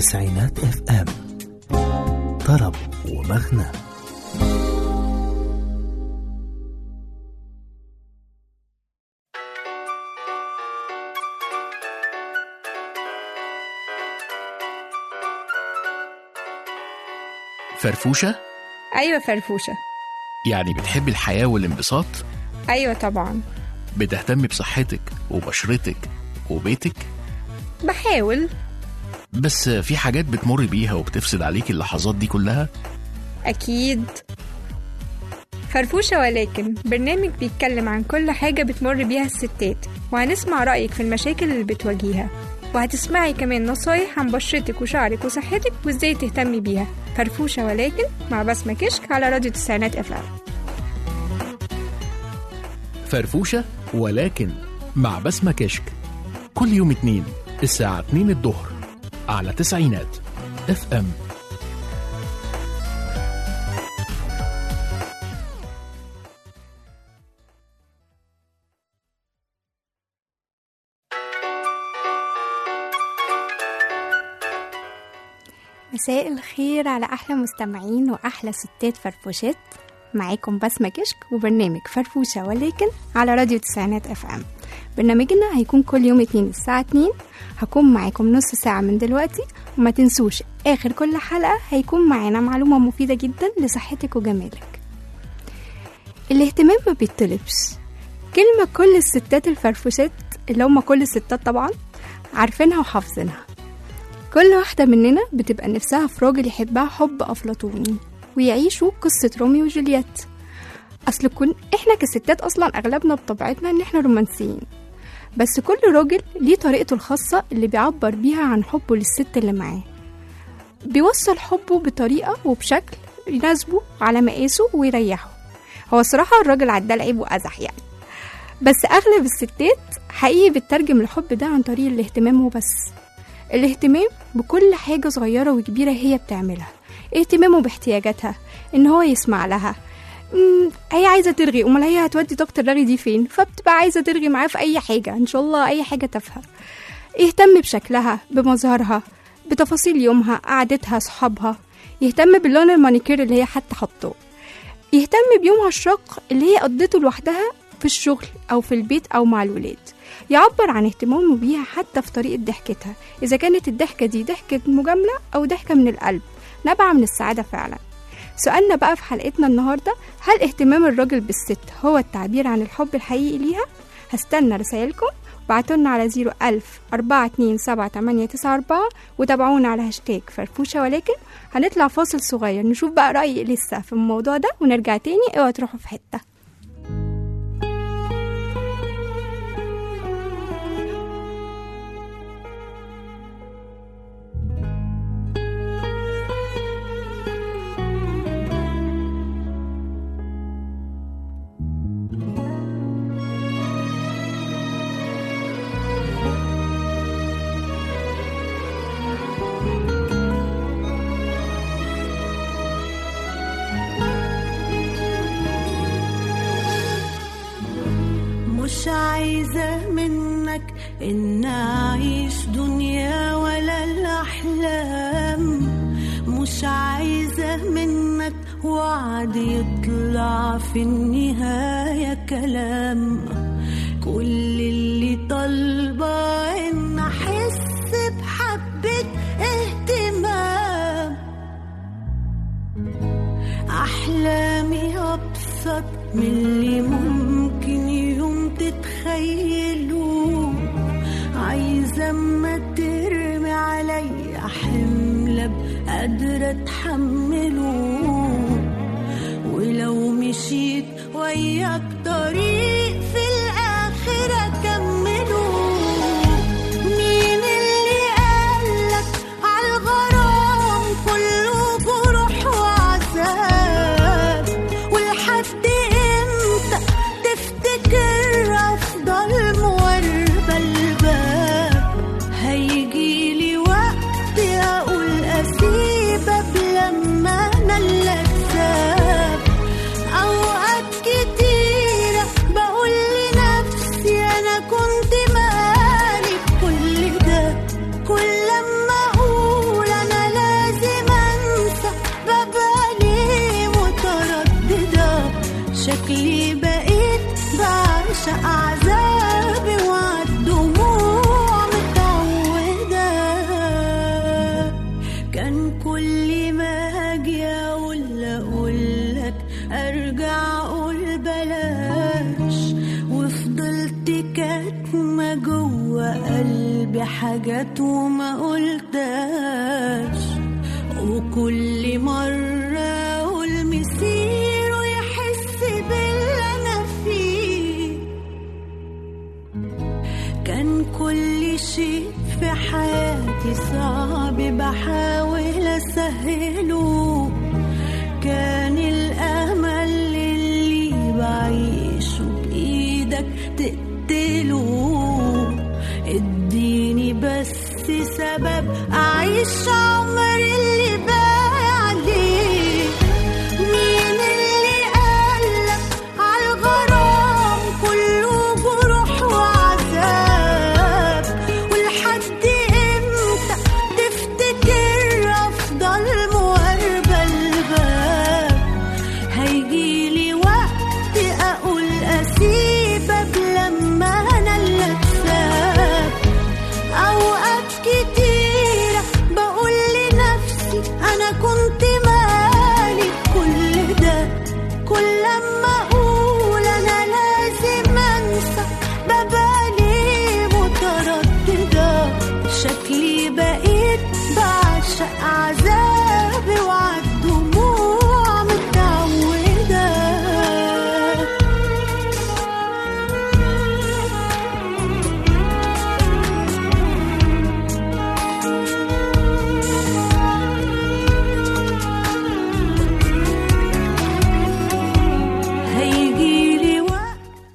تسعينات اف ام طرب ومغنى فرفوشة أيوة فرفوشة يعني بتحب الحياة والانبساط أيوة طبعا بتهتم بصحتك وبشرتك وبيتك بحاول بس في حاجات بتمر بيها وبتفسد عليك اللحظات دي كلها أكيد فرفوشة ولكن برنامج بيتكلم عن كل حاجة بتمر بيها الستات وهنسمع رأيك في المشاكل اللي بتواجهها وهتسمعي كمان نصايح عن بشرتك وشعرك وصحتك وازاي تهتمي بيها فرفوشة ولكن مع بسمة كشك على راديو تسعينات اف ام فرفوشة ولكن مع بسمة كشك كل يوم اتنين الساعة 2 الظهر على تسعينات اف ام مساء الخير على أحلى مستمعين وأحلى ستات فرفوشات معاكم بسمة كشك وبرنامج فرفوشة ولكن على راديو تسعينات اف ام برنامجنا هيكون كل يوم اتنين الساعة اتنين هكون معاكم نص ساعة من دلوقتي وما تنسوش آخر كل حلقة هيكون معانا معلومة مفيدة جدا لصحتك وجمالك الاهتمام ما بيطلبش كلمة كل الستات الفرفوشات اللي هم كل الستات طبعا عارفينها وحافظينها كل واحدة مننا بتبقى نفسها في راجل يحبها حب أفلاطوني ويعيشوا قصة روميو وجولييت أصل كن إحنا كستات أصلا أغلبنا بطبيعتنا إن إحنا رومانسيين بس كل راجل ليه طريقته الخاصة اللي بيعبر بيها عن حبه للست اللي معاه بيوصل حبه بطريقة وبشكل يناسبه على مقاسه ويريحه هو الصراحة الراجل عدال عيب وأزح يعني بس أغلب الستات حقيقي بتترجم الحب ده عن طريق الاهتمام وبس الاهتمام بكل حاجة صغيرة وكبيرة هي بتعملها اهتمامه باحتياجاتها ان هو يسمع لها مم، هي عايزة ترغي امال هي هتودي طاقة الرغي دي فين فبتبقى عايزة ترغي معاه في اي حاجة ان شاء الله اي حاجة تافهة يهتم بشكلها بمظهرها بتفاصيل يومها قعدتها صحابها يهتم باللون المانيكير اللي هي حتى حطاه يهتم بيومها الشاق اللي هي قضيته لوحدها في الشغل او في البيت او مع الولاد يعبر عن اهتمامه بيها حتى في طريقة ضحكتها إذا كانت الضحكة دي ضحكة مجاملة أو ضحكة من القلب نابعة من السعادة فعلا سؤالنا بقى في حلقتنا النهاردة هل اهتمام الراجل بالست هو التعبير عن الحب الحقيقي ليها؟ هستنى رسائلكم بعتولنا على زيرو ألف أربعة اتنين سبعة تمانية تسعة أربعة وتابعونا على هاشتاج فرفوشة ولكن هنطلع فاصل صغير نشوف بقى رأي لسه في الموضوع ده ونرجع تاني اوعوا تروحوا في حتة مش عايزة منك إن أعيش دنيا ولا الأحلام مش عايزة منك وعد يطلع في النهاية كلام كل اللي طالبة إن أحس بحبة اهتمام أحلامي أبسط من اللي ممكن يوم تتخيلوه عايزة أما ترمي عليا حمل قادرة أتحمله ولو مشيت وياك طريق في الآخر أكمله مين اللي قالك عالغرام كله جروح وعذاب ولحد امتى تفتكر افضل مواربة الباب هيجيلي وقت اقول اسيبك لما انا اللي اكسب اوقات كتير قلبي حاجات وما قلتهاش وكل مرة أقول مسير ويحس باللي أنا فيه كان كل شيء في حياتي صعب بحاول أسهله كان الأمل اللي بعيشه بإيدك تقتله اديني بس سبب أعيش عمري اللي باقي عليه مين اللي قالك عالغرام كله جروح وعذاب ولحد امتى تفتكر افضل مواربة الباب هيجيلي وقت اقول اسيبك لما انا اللي اتساب اوقات كتيرة بقول لنفسي انا كنت مالي كل ده كل لما اقول انا لازم انسى ببالي مترددة شكلي بقيت بعشق عذابي وعالدموع متعودة هيجيلي وقت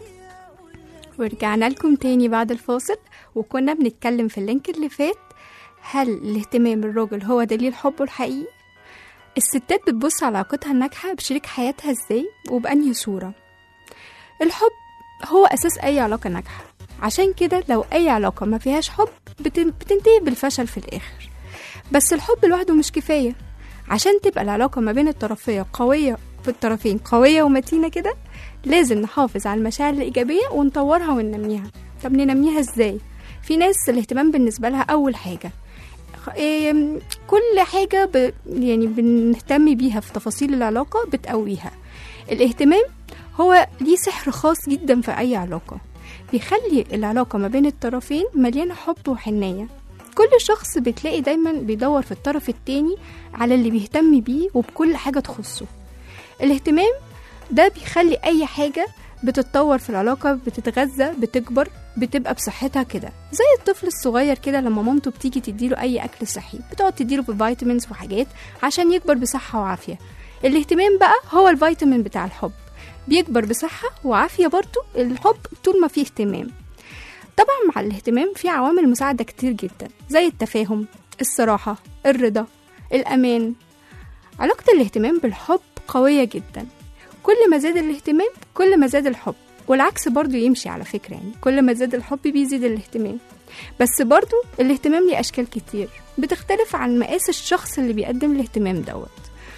ورجعنا لكم تاني بعد الفاصل وكنا بنتكلم في اللينك اللي فات هل الاهتمام الراجل هو دليل حبه الحقيقي؟ الستات بتبص على علاقتها الناجحة بشريك حياتها ازاي وبأنهي صورة الحب هو أساس أي علاقة ناجحة عشان كده لو أي علاقة ما فيهاش حب بت- بتنتهي بالفشل في الآخر بس الحب لوحده مش كفاية عشان تبقى العلاقة ما بين الطرفين قوية في الطرفين قوية ومتينة كده لازم نحافظ على المشاعر الإيجابية ونطورها وننميها طب ننميها ازاي؟ في ناس الاهتمام بالنسبة لها أول حاجة خ- إيه، كل حاجة ب... يعني بنهتم بيها في تفاصيل العلاقة بتقويها الاهتمام هو ليه سحر خاص جدا في أي علاقة بيخلي العلاقة ما بين الطرفين مليانة حب وحنية كل شخص بتلاقي دايما بيدور في الطرف التاني على اللي بيهتم بيه وبكل حاجة تخصه الاهتمام ده بيخلي أي حاجة بتتطور في العلاقة بتتغذى بتكبر بتبقى بصحتها كده زي الطفل الصغير كده لما مامته بتيجي تديله أي أكل صحي بتقعد تديله بفيتامينز وحاجات عشان يكبر بصحة وعافية الاهتمام بقى هو الفيتامين بتاع الحب بيكبر بصحة وعافية برضو الحب طول ما فيه اهتمام طبعا مع الاهتمام في عوامل مساعدة كتير جدا زي التفاهم الصراحة الرضا الأمان علاقة الاهتمام بالحب قوية جدا كل ما زاد الاهتمام كل ما زاد الحب والعكس برضو يمشي على فكرة يعني كل ما زاد الحب بيزيد الاهتمام بس برضو الاهتمام ليه أشكال كتير بتختلف عن مقاس الشخص اللي بيقدم الاهتمام دوت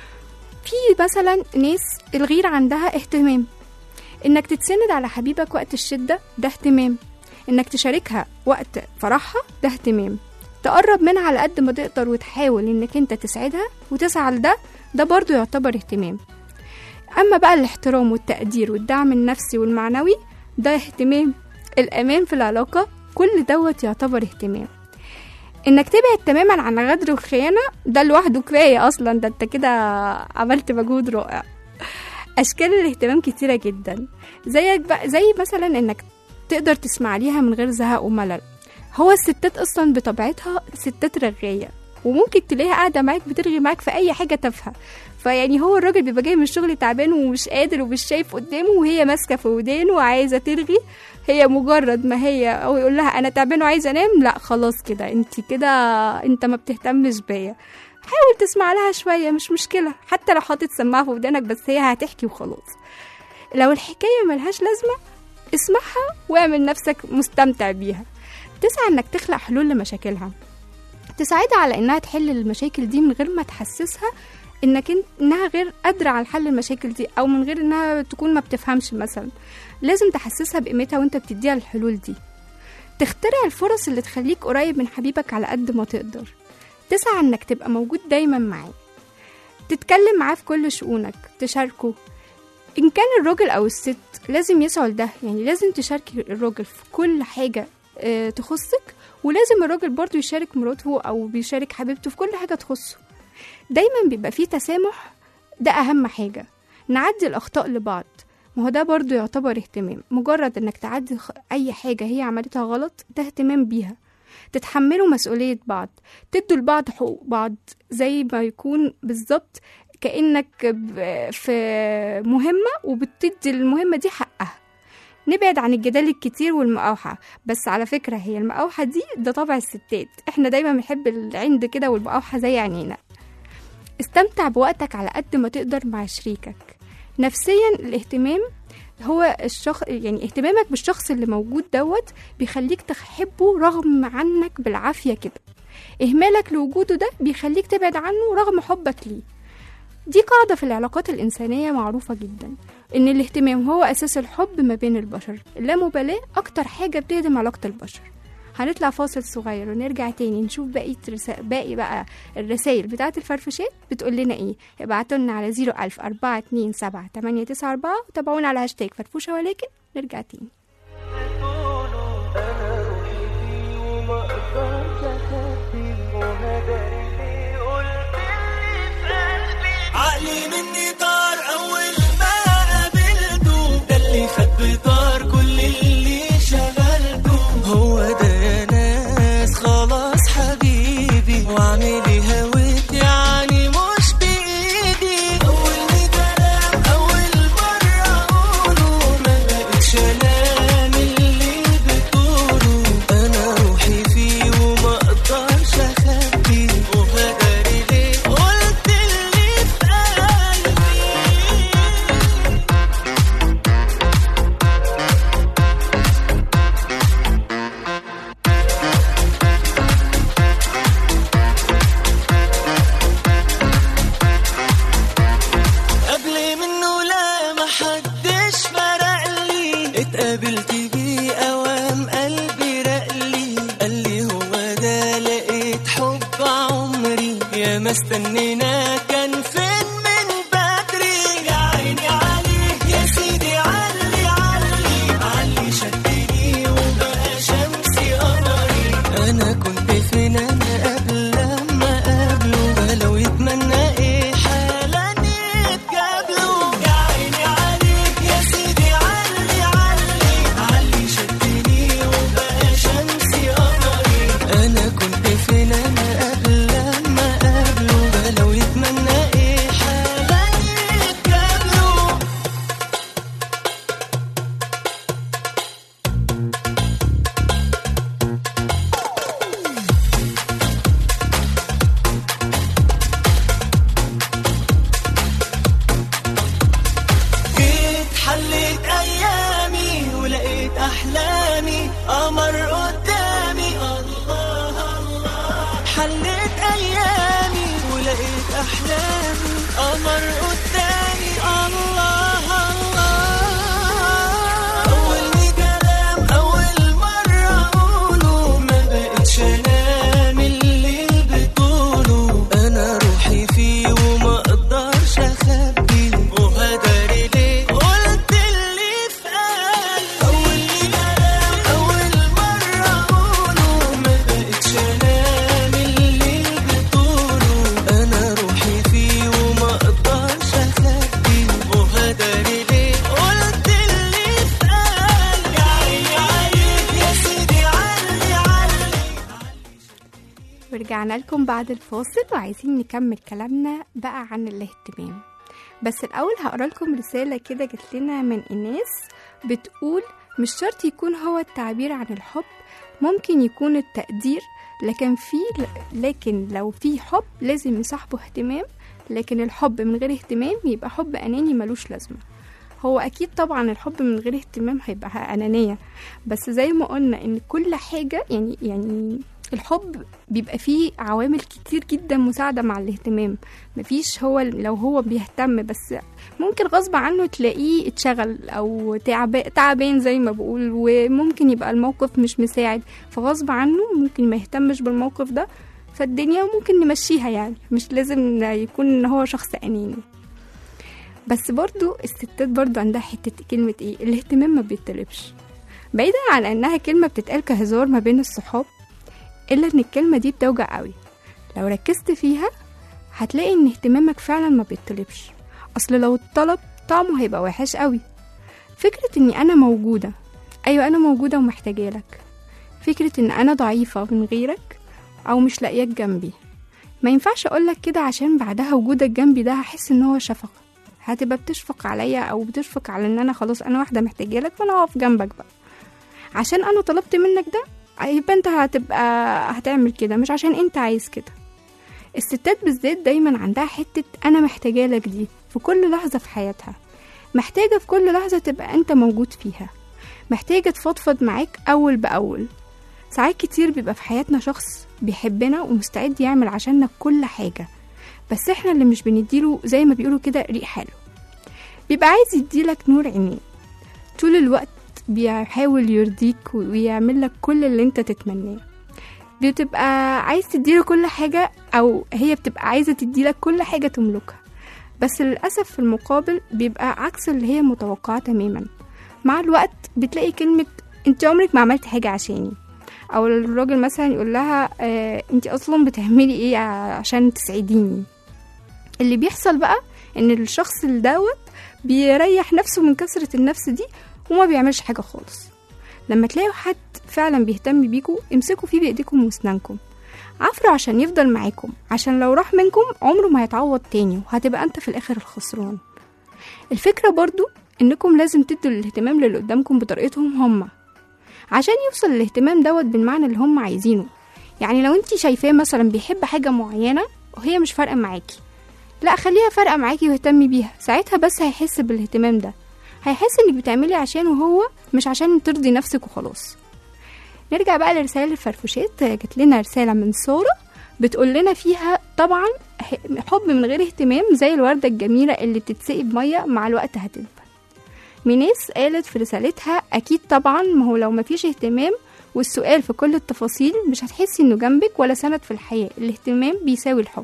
في مثلا ناس الغير عندها اهتمام انك تتسند على حبيبك وقت الشدة ده اهتمام انك تشاركها وقت فرحها ده اهتمام تقرب منها على قد ما تقدر وتحاول انك انت تسعدها وتسعى لده ده برضو يعتبر اهتمام اما بقى الاحترام والتقدير والدعم النفسي والمعنوي ده اهتمام الامان في العلاقة كل دوت يعتبر اهتمام انك تبعد تماما عن الغدر والخيانة ده لوحده كفاية اصلا ده انت كده عملت مجهود رائع اشكال الاهتمام كتيرة جدا زيك بقى زي مثلا انك تقدر تسمع ليها من غير زهق وملل هو الستات اصلا بطبيعتها ستات رغاية وممكن تلاقيها قاعدة معاك بترغي معاك في أي حاجة تافهة فيعني هو الراجل بيبقى جاي من الشغل تعبان ومش قادر ومش شايف قدامه وهي ماسكة في ودانه وعايزة ترغي هي مجرد ما هي أو يقول لها أنا تعبان وعايزة أنام لا خلاص كده أنت كده أنت ما بتهتمش بيا حاول تسمع لها شوية مش مشكلة حتى لو حاطط سماعة في ودانك بس هي هتحكي وخلاص لو الحكاية ملهاش لازمة اسمعها واعمل نفسك مستمتع بيها تسعى انك تخلق حلول لمشاكلها تساعدها على انها تحل المشاكل دي من غير ما تحسسها انك انت انها غير قادره على حل المشاكل دي او من غير انها تكون ما بتفهمش مثلا لازم تحسسها بقيمتها وانت بتديها الحلول دي تخترع الفرص اللي تخليك قريب من حبيبك على قد ما تقدر تسعى انك تبقى موجود دايما معاه تتكلم معاه في كل شؤونك تشاركه ان كان الراجل او الست لازم يسعوا لده يعني لازم تشاركي الراجل في كل حاجه آه، تخصك ولازم الراجل برضو يشارك مراته او بيشارك حبيبته في كل حاجه تخصه دايما بيبقى فيه تسامح ده اهم حاجه نعدي الاخطاء لبعض ما هو ده برضو يعتبر اهتمام مجرد انك تعدي خ- اي حاجه هي عملتها غلط ده اهتمام بيها تتحملوا مسؤوليه بعض تدوا لبعض حقوق بعض زي ما يكون بالظبط كانك ب- في مهمه وبتدي المهمه دي حقها نبعد عن الجدال الكتير والمقاوحة بس على فكرة هي المقاوحة دي ده طبع الستات احنا دايما بنحب العند كده والمقاوحة زي عينينا استمتع بوقتك على قد ما تقدر مع شريكك نفسيا الاهتمام هو الشخص يعني اهتمامك بالشخص اللي موجود دوت بيخليك تحبه رغم عنك بالعافية كده إهمالك لوجوده ده بيخليك تبعد عنه رغم حبك ليه دي قاعدة في العلاقات الإنسانية معروفة جدا إن الاهتمام هو أساس الحب ما بين البشر اللامبالاة أكتر حاجة بتهدم علاقة البشر هنطلع فاصل صغير ونرجع تاني نشوف بقية رسا... باقي بقى الرسائل بتاعة الفرفشات بتقول لنا ايه ابعتوا لنا على 01000 427 894 وتابعونا على هاشتاج فرفوشة ولكن نرجع تاني عقلي مني طار اول ما قابلته ده اللي خد بطار كل اللي شغلته هو ده يا ناس خلاص حبيبي واعملي هويت يعني مش بايدي اول كلام اول مره اقوله ما بقتش انام اللي بتقوله انا روحي فيه وما اقدرش اخبي وهداري ليه قلت اللي في قلبي قبل منه لا ما حدش فرق لي اتقابلت بيه اوام قلبي رقلي قال لي هو ده لقيت حب عمري يا ما استنينا كان فين من بدري يا عيني عليك يا سيدي علي علي علي شدني وبقى شمسي قمري انا كنت فين انا قبل لما قابله ولو يتمنى ايه حالا يتقابلوا يا عيني عليك يا سيدي علي علي علي شدني وبقى شمسي قمري انا كنت فين انا قبل لما قابله ولو يتمنى ايه حالا يتقابلوا جيت حليت ايامي ولقيت احلامي قمر قدامي الله الله حليت ايامي ولقيت احلامي قمر قدامي الله الله اول كلام اول مره اقوله ما بقتش انام الليل بطوله انا روحي فيه وما اقدرش اخبي وهداري ليه قلت اللي في قلبي اول كلام اول مره اقوله ما بقتش انام الليل بطوله انا روحي فيه وما اقدرش اخبي وهداري ليه قلت اللي في قلبي يا عيني عليك يا سيدي علي علي ورجعنا لكم بعد الفاصل وعايزين نكمل كلامنا بقى عن الاهتمام بس الأول هقرا لكم رسالة كده جت لنا من إناس بتقول مش شرط يكون هو التعبير عن الحب ممكن يكون التقدير لكن في لكن لو في حب لازم يصاحبه اهتمام لكن الحب من غير اهتمام يبقى حب أناني ملوش لازمة هو أكيد طبعا الحب من غير اهتمام هيبقى أنانية بس زي ما قلنا إن كل حاجة يعني يعني الحب بيبقى فيه عوامل كتير جدا مساعدة مع الاهتمام مفيش هو لو هو بيهتم بس ممكن غصب عنه تلاقيه اتشغل او تعب- تعبان زي ما بقول وممكن يبقى الموقف مش مساعد فغصب عنه ممكن ما يهتمش بالموقف ده فالدنيا ممكن نمشيها يعني مش لازم يكون ان هو شخص اناني بس برضو الستات برضو عندها حتة كلمة ايه الاهتمام ما بيطلبش بعيدا عن انها كلمة بتتقال كهزار ما بين الصحاب إلا إن الكلمة دي بتوجع قوي لو ركزت فيها هتلاقي إن اهتمامك فعلا ما بيطلبش أصل لو اتطلب طعمه هيبقى وحش قوي فكرة إني أنا موجودة أيوة أنا موجودة ومحتاجالك فكرة إن أنا ضعيفة من غيرك أو مش لاقياك جنبي ما ينفعش أقولك كده عشان بعدها وجودك جنبي ده هحس إن هو شفقة هتبقى بتشفق عليا أو بتشفق على إن أنا خلاص أنا واحدة محتاجالك فأنا هقف جنبك بقى عشان أنا طلبت منك ده يبقى أنت هتبقى هتعمل كده مش عشان أنت عايز كده الستات بالذات دايما عندها حتة أنا محتاجالك دي في كل لحظة في حياتها محتاجة في كل لحظة تبقى أنت موجود فيها محتاجة تفضفض معاك أول بأول ساعات كتير بيبقى في حياتنا شخص بيحبنا ومستعد يعمل عشاننا كل حاجة بس احنا اللي مش بنديله زي ما بيقولوا كده ريق حلو بيبقى عايز يديلك نور عينيه طول الوقت بيحاول يرضيك ويعمل لك كل اللي انت تتمناه بتبقى عايز تديله كل حاجة أو هي بتبقى عايزة تديلك كل حاجة تملكها بس للأسف في المقابل بيبقى عكس اللي هي متوقعة تماما مع الوقت بتلاقي كلمة انت عمرك ما عملت حاجة عشاني او الراجل مثلا يقول لها اه انت اصلا بتعملي ايه عشان تسعديني اللي بيحصل بقى ان الشخص اللي دوت بيريح نفسه من كثرة النفس دي وما بيعملش حاجة خالص لما تلاقوا حد فعلا بيهتم بيكم امسكوا فيه بايديكم واسنانكم عفروا عشان يفضل معاكم عشان لو راح منكم عمره ما هيتعوض تاني وهتبقى انت في الاخر الخسران الفكرة برضو انكم لازم تدوا الاهتمام للي قدامكم بطريقتهم هما عشان يوصل الاهتمام دوت بالمعنى اللي هم عايزينه يعني لو انت شايفاه مثلا بيحب حاجة معينة وهي مش فارقة معاكي لا خليها فارقة معاكي واهتمي بيها ساعتها بس هيحس بالاهتمام ده هيحس انك بتعملي عشانه هو مش عشان ترضي نفسك وخلاص نرجع بقى لرسائل الفرفوشات جات لنا رسالة من سارة بتقول لنا فيها طبعا حب من غير اهتمام زي الوردة الجميلة اللي بتتسقي بمية مع الوقت هتدبل مينيس قالت في رسالتها أكيد طبعا ما هو لو مفيش اهتمام والسؤال في كل التفاصيل مش هتحسي انه جنبك ولا سند في الحياة الاهتمام بيساوي الحب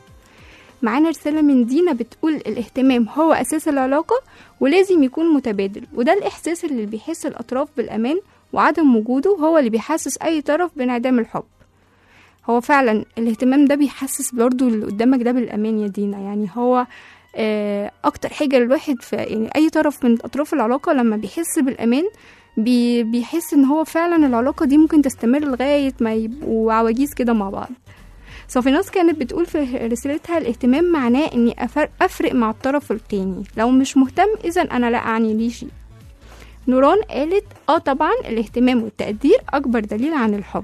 معانا رسالة من دينا بتقول الاهتمام هو أساس العلاقة ولازم يكون متبادل وده الإحساس اللي بيحس الأطراف بالأمان وعدم وجوده هو اللي بيحسس أي طرف بانعدام الحب هو فعلا الاهتمام ده بيحسس برضه اللي قدامك ده بالأمان يا دينا يعني هو آه، اكتر حاجه الواحد في يعني اي طرف من اطراف العلاقه لما بيحس بالامان بي بيحس ان هو فعلا العلاقه دي ممكن تستمر لغايه ما يبقوا عواجيز كده مع بعض صافيناس كانت بتقول في رسالتها الاهتمام معناه اني أفر- افرق مع الطرف التاني لو مش مهتم اذا انا لا اعني ليه شيء نوران قالت اه طبعا الاهتمام والتقدير اكبر دليل عن الحب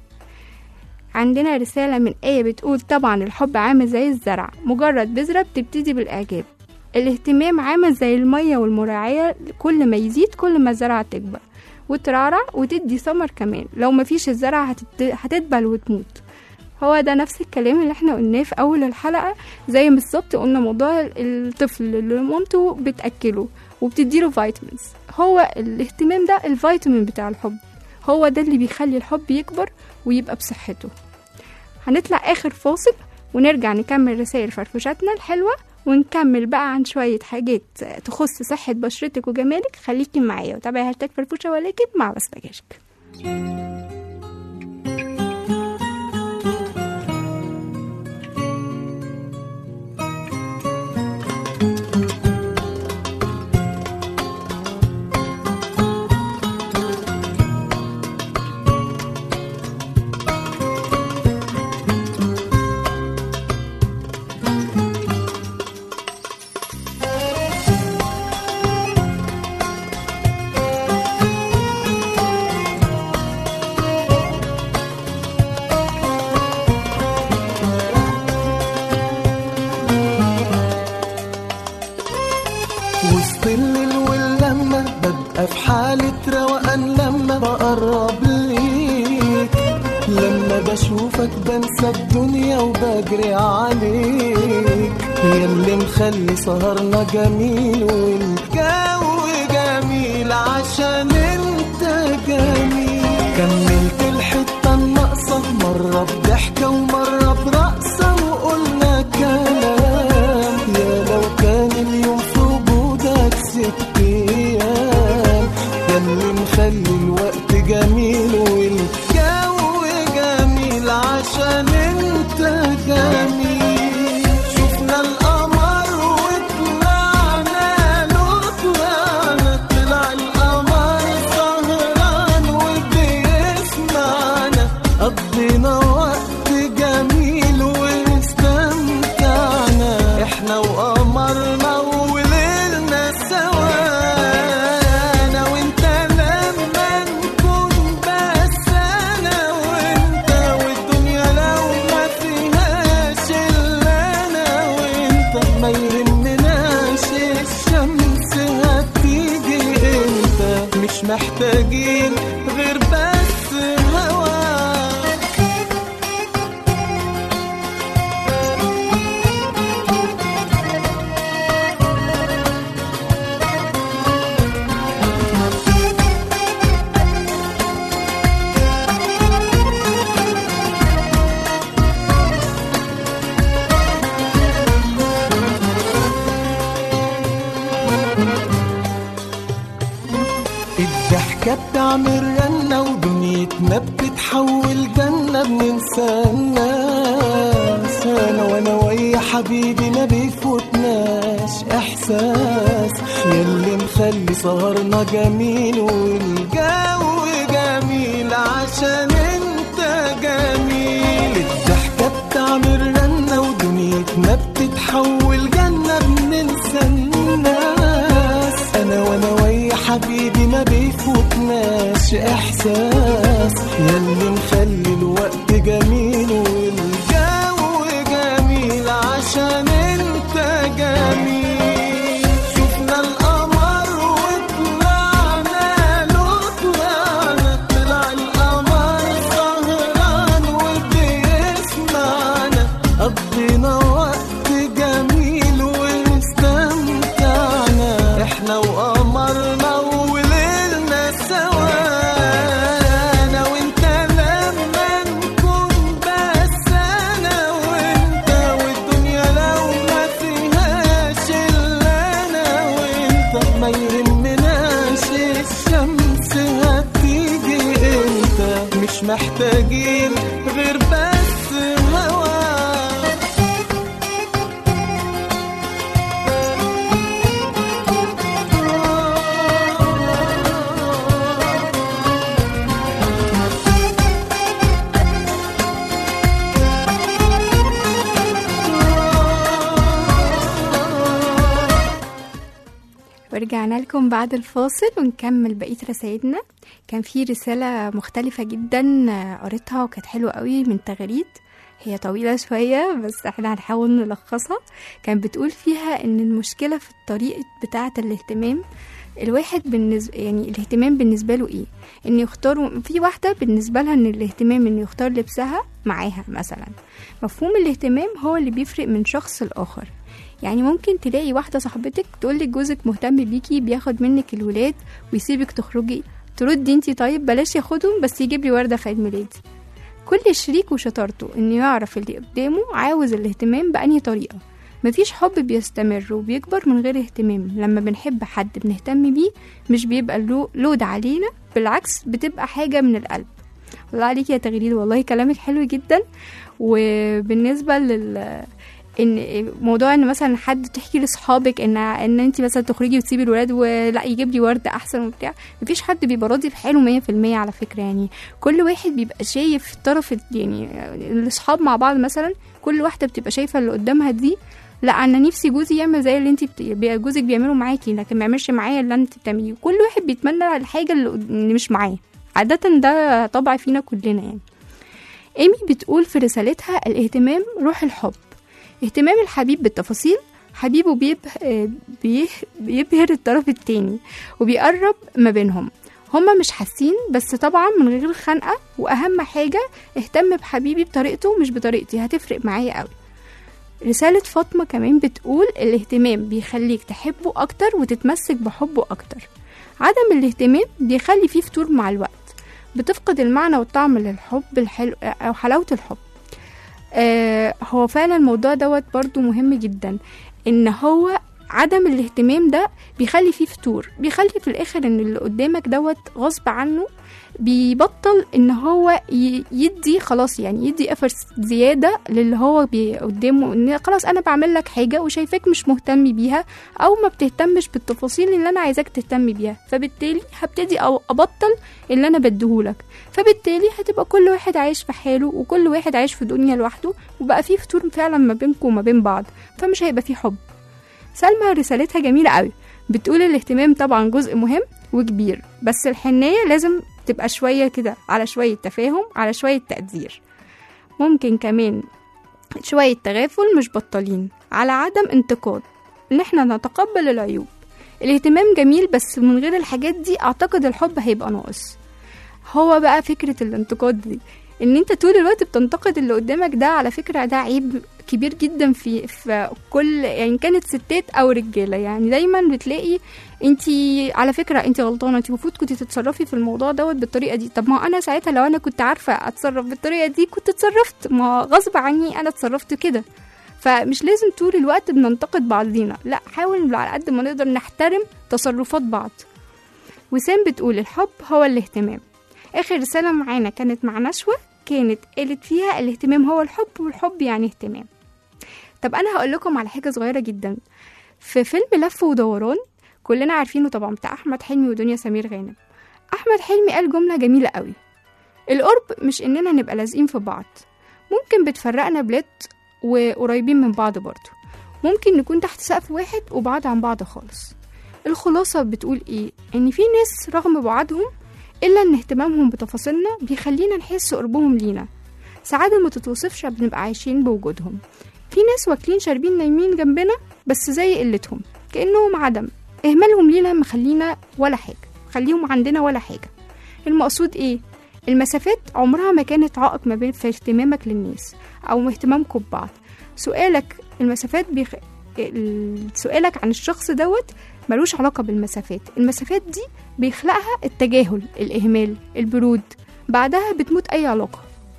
عندنا رسالة من آية بتقول طبعا الحب عامل زي الزرع مجرد بذرة بتبتدي بالإعجاب الاهتمام عامل زي المية والمراعية كل ما يزيد كل ما الزرعة تكبر وترعرع وتدي ثمر كمان لو مفيش الزرعة هتت- هتدبل وتموت هو ده نفس الكلام اللي احنا قلناه في أول الحلقة زي بالظبط قلنا موضوع الطفل اللي مامته بتأكله وبتديله فيتامينز هو الاهتمام ده الفيتامين بتاع الحب هو ده اللي بيخلي الحب يكبر ويبقى بصحته هنطلع آخر فاصل ونرجع نكمل رسائل فرفوشاتنا الحلوة ونكمل بقى عن شوية حاجات تخص صحة بشرتك وجمالك خليكي معايا وتابعي هاشتاج فرفوشة ولكن مع بس بجاشك وسط الليل واللمة ببقى في حالة روقان لما بقرب ليك لما بشوفك بنسى الدنيا وبجري عليك يا اللي مخلي سهرنا جميل والجو جميل عشان انت جميل كملت الحتة الناقصة مرة بضحكة ومرة برقصة وقلنا كلام يا لو كان اليوم في وجودك ست ايام يا اللي مخلي الوقت جميل والجو جميل بتعمل رنة ودنيتنا بتتحول جنة بننسى الناس أنا وأنا ويا حبيبي ما بيفوتناش إحساس ياللي مخلي سهرنا جميل والجو جميل عشان انت جميل الضحكة بتعمل رنة ودنيتنا بتتحول جنة بننسى الناس أنا وأنا ويا حبيبي ما بيفوتناش إحساس ياللي مخلي الوقت جميل والجو جميل عشان انت جميل شفنا القمر وطلعنا له طلعنا طلع القمر سهران وبيسمعنا قضينا وقت جميل واستمتعنا احنا وقمرنا وليلنا سوا انا وانت لما نكون بس انا وانت والدنيا لو ما فيهاش الا انا وانت ما يهمناش الشمس هتيجي امتى مش محتاجين غير بس هوا ورجعنا لكم بعد الفاصل ونكمل بقية رسائلنا كان في رسالة مختلفة جدا آه، قريتها وكانت حلوة قوي من تغريد هي طويلة شوية بس احنا هنحاول نلخصها كان بتقول فيها ان المشكلة في الطريقة بتاعة الاهتمام الواحد بالنسبة يعني الاهتمام بالنسبة له ايه ان يختار في واحدة بالنسبة لها ان الاهتمام ان يختار لبسها معاها مثلا مفهوم الاهتمام هو اللي بيفرق من شخص لآخر يعني ممكن تلاقي واحدة صاحبتك تقولك جوزك مهتم بيكي بياخد منك الولاد ويسيبك تخرجي تردي انتي طيب بلاش ياخدهم بس يجيب لي وردة في عيد ميلادي كل شريك وشطارته انه يعرف اللي قدامه عاوز الاهتمام بأنهي طريقة مفيش حب بيستمر وبيكبر من غير اهتمام لما بنحب حد بنهتم بيه مش بيبقى له لود علينا بالعكس بتبقى حاجة من القلب الله عليك يا تغريد والله كلامك حلو جدا وبالنسبة لل ان موضوع ان مثلا حد تحكي لاصحابك ان ان انت مثلا تخرجي وتسيبي الولاد ولا يجيب لي ورده احسن وبتاع مفيش حد بيبقى راضي في حاله 100% على فكره يعني كل واحد بيبقى شايف طرف يعني الاصحاب مع بعض مثلا كل واحده بتبقى شايفه اللي قدامها دي لا انا نفسي جوزي يعمل زي اللي انت بت... بي- جوزك بيعمله معاكي لكن ما يعملش معايا اللي انت بتعمليه كل واحد بيتمنى الحاجه اللي قد- اللي مش معاه عاده ده طبع فينا كلنا يعني ايمي بتقول في رسالتها الاهتمام روح الحب اهتمام الحبيب بالتفاصيل حبيبه بيبه بيه بيبهر الطرف التاني وبيقرب ما بينهم هما مش حاسين بس طبعا من غير خنقة وأهم حاجة اهتم بحبيبي بطريقته مش بطريقتي هتفرق معايا قوي رسالة فاطمة كمان بتقول الاهتمام بيخليك تحبه أكتر وتتمسك بحبه أكتر عدم الاهتمام بيخلي فيه فتور مع الوقت بتفقد المعنى والطعم للحب الحلو أو حلاوة الحب آه هو فعلا الموضوع دوت برضو مهم جدا ان هو عدم الاهتمام ده بيخلي فيه فتور بيخلي في الاخر ان اللي قدامك دوت غصب عنه بيبطل ان هو ي- يدي خلاص يعني يدي افرس زياده للي هو بي- قدامه ان خلاص انا بعمل لك حاجه وشايفاك مش مهتم بيها او ما بتهتمش بالتفاصيل اللي انا عايزاك تهتم بيها فبالتالي هبتدي او ابطل اللي انا بديهولك فبالتالي هتبقى كل واحد عايش في حاله وكل واحد عايش في دنيا لوحده وبقى فيه فتور فعلا ما بينكم وما بين بعض فمش هيبقى فيه حب سلمى رسالتها جميلة قوي بتقول الاهتمام طبعا جزء مهم وكبير بس الحنية لازم تبقى شوية كده على شوية تفاهم على شوية تقدير ممكن كمان شوية تغافل مش بطالين على عدم انتقاد ان احنا نتقبل العيوب الاهتمام جميل بس من غير الحاجات دي اعتقد الحب هيبقى ناقص هو بقى فكرة الانتقاد دي ان انت طول الوقت بتنتقد اللي قدامك ده على فكرة ده عيب كبير جدا في في كل يعني كانت ستات او رجاله يعني دايما بتلاقي انت على فكره انت غلطانه انت المفروض كنت تتصرفي في الموضوع دوت بالطريقه دي طب ما انا ساعتها لو انا كنت عارفه اتصرف بالطريقه دي كنت اتصرفت ما غصب عني انا اتصرفت كده فمش لازم طول الوقت بننتقد بعضينا لا حاول على قد ما نقدر نحترم تصرفات بعض وسام بتقول الحب هو الاهتمام آخر رسالة معانا كانت مع نشوة كانت قالت فيها الاهتمام هو الحب والحب يعني اهتمام طب أنا هقول لكم على حاجة صغيرة جدا في فيلم لف ودوران كلنا عارفينه طبعا بتاع أحمد حلمي ودنيا سمير غانم أحمد حلمي قال جملة جميلة قوي القرب مش إننا نبقى لازقين في بعض ممكن بتفرقنا بلاد وقريبين من بعض برضه ممكن نكون تحت سقف واحد وبعاد عن بعض خالص الخلاصة بتقول إيه؟ إن في ناس رغم بعدهم إلا إن اهتمامهم بتفاصيلنا بيخلينا نحس قربهم لينا سعادة ما تتوصفش بنبقى عايشين بوجودهم في ناس واكلين شاربين نايمين جنبنا بس زي قلتهم كأنهم عدم إهمالهم لينا مخلينا ولا حاجة خليهم عندنا ولا حاجة المقصود إيه؟ المسافات عمرها ما كانت عائق ما بين في اهتمامك للناس أو اهتمامكم ببعض سؤالك المسافات بيخ... ال- سؤالك عن الشخص دوت ملوش علاقة بالمسافات المسافات دي بيخلقها التجاهل الإهمال البرود بعدها بتموت أي علاقة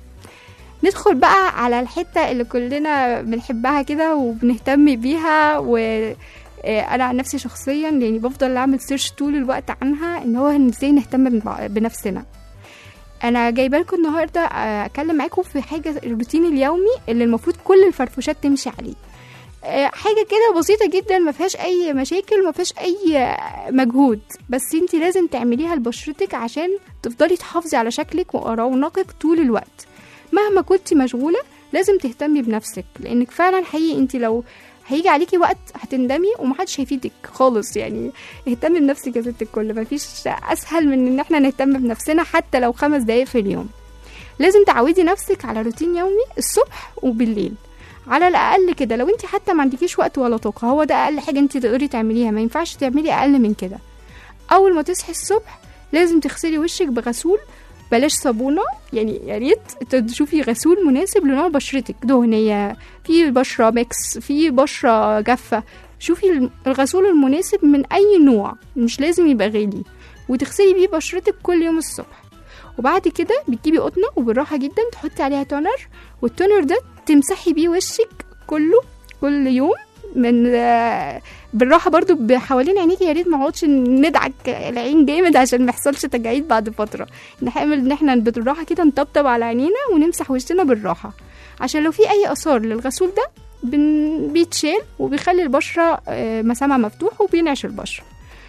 ندخل بقى على الحتة اللي كلنا بنحبها كده وبنهتم بيها و آه، انا عن نفسي شخصيا يعني بفضل اعمل سيرش طول الوقت عنها ان هو إن ازاي نهتم بنبع- بنفسنا انا جايبه لكم النهارده آه، اتكلم معاكم في حاجه الروتين اليومي اللي المفروض كل الفرفوشات تمشي عليه آه، حاجه كده بسيطه جدا ما فيهاش اي مشاكل ما فيهاش اي آه، مجهود بس انت لازم تعمليها لبشرتك عشان تفضلي تحافظي على شكلك ورونقك طول الوقت مهما كنتي مشغوله لازم تهتمي بنفسك لانك فعلا حقيقي انت لو هيجي عليكي وقت هتندمي ومحدش هيفيدك خالص يعني اهتمي بنفسك يا ست الكل مفيش اسهل من ان احنا نهتم بنفسنا حتى لو خمس دقايق في اليوم لازم تعودي نفسك على روتين يومي الصبح وبالليل على الاقل كده لو انت حتى ما عندكيش وقت ولا طاقه هو ده اقل حاجه انت تقدري تعمليها ما ينفعش تعملي اقل من كده اول ما تصحي الصبح لازم تغسلي وشك بغسول بلاش صابونه يعني يا ريت تشوفي غسول مناسب لنوع بشرتك دهنيه في بشره ميكس في بشره جافه شوفي الغسول المناسب من اي نوع مش لازم يبقى غالي وتغسلي بيه بشرتك كل يوم الصبح وبعد كده بتجيبي قطنه وبالراحه جدا تحطي عليها تونر والتونر ده تمسحي بيه وشك كله كل يوم من آه، بالراحه برضو بحوالين عينيكي يا ريت ما نقعدش ندعك العين جامد عشان ما يحصلش تجاعيد بعد فتره نحاول ان احنا بالراحه كده نطبطب على عينينا ونمسح وشنا بالراحه عشان لو في اي اثار للغسول ده بن... بيتشال وبيخلي البشره آه، مسامها مفتوح وبينعش البشره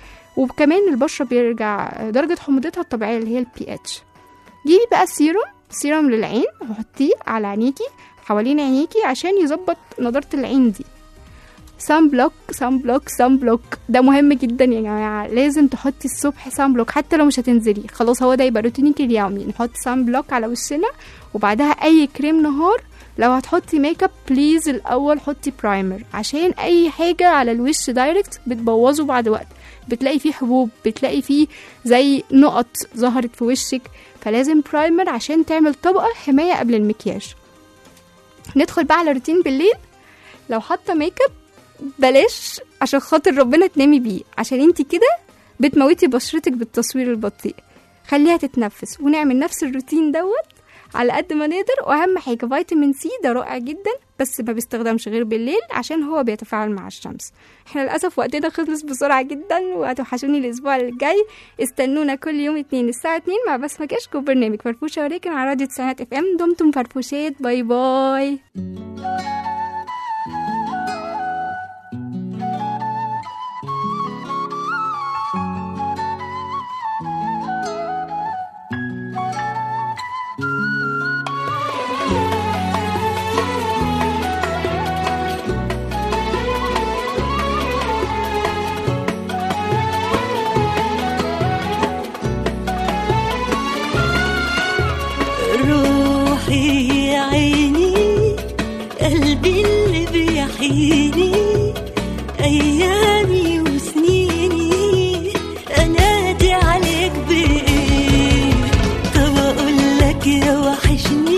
وكمان البشره بيرجع درجه حموضتها الطبيعيه اللي هي البي اتش جيبي بقى سيروم سيروم للعين وحطيه على عينيكي حوالين عينيكي عشان يظبط نضاره العين دي سان بلوك سان بلوك سان بلوك ده مهم جدا يا جماعه لازم تحطي الصبح سان بلوك حتى لو مش هتنزلي خلاص هو ده يبقى روتينك اليومي نحط سان بلوك على وشنا وبعدها اي كريم نهار لو هتحطي ميك اب بليز الاول حطي برايمر عشان اي حاجه على الوش دايركت بتبوظه بعد وقت بتلاقي فيه حبوب بتلاقي فيه زي نقط ظهرت في وشك فلازم برايمر عشان تعمل طبقه حمايه قبل المكياج ندخل بقى على روتين بالليل لو حاطه ميك اب بلاش عشان خاطر ربنا تنامي بيه عشان انت كده بتموتي بشرتك بالتصوير البطيء خليها تتنفس ونعمل نفس الروتين دوت على قد ما نقدر واهم حاجه فيتامين سي ده رائع جدا بس ما بيستخدمش غير بالليل عشان هو بيتفاعل مع الشمس احنا للاسف وقتنا خلص بسرعه جدا وهتوحشوني الاسبوع الجاي استنونا كل يوم اتنين الساعه 2 مع بسمه كشك وبرنامج فرفوشه ولكن على راديو تسعينات اف ام دمتم فرفوشات باي باي روحي يا عيني قلبي اللي بيحييني ايامي وسنيني انادي عليك بايه طب اقول لك يا وحشني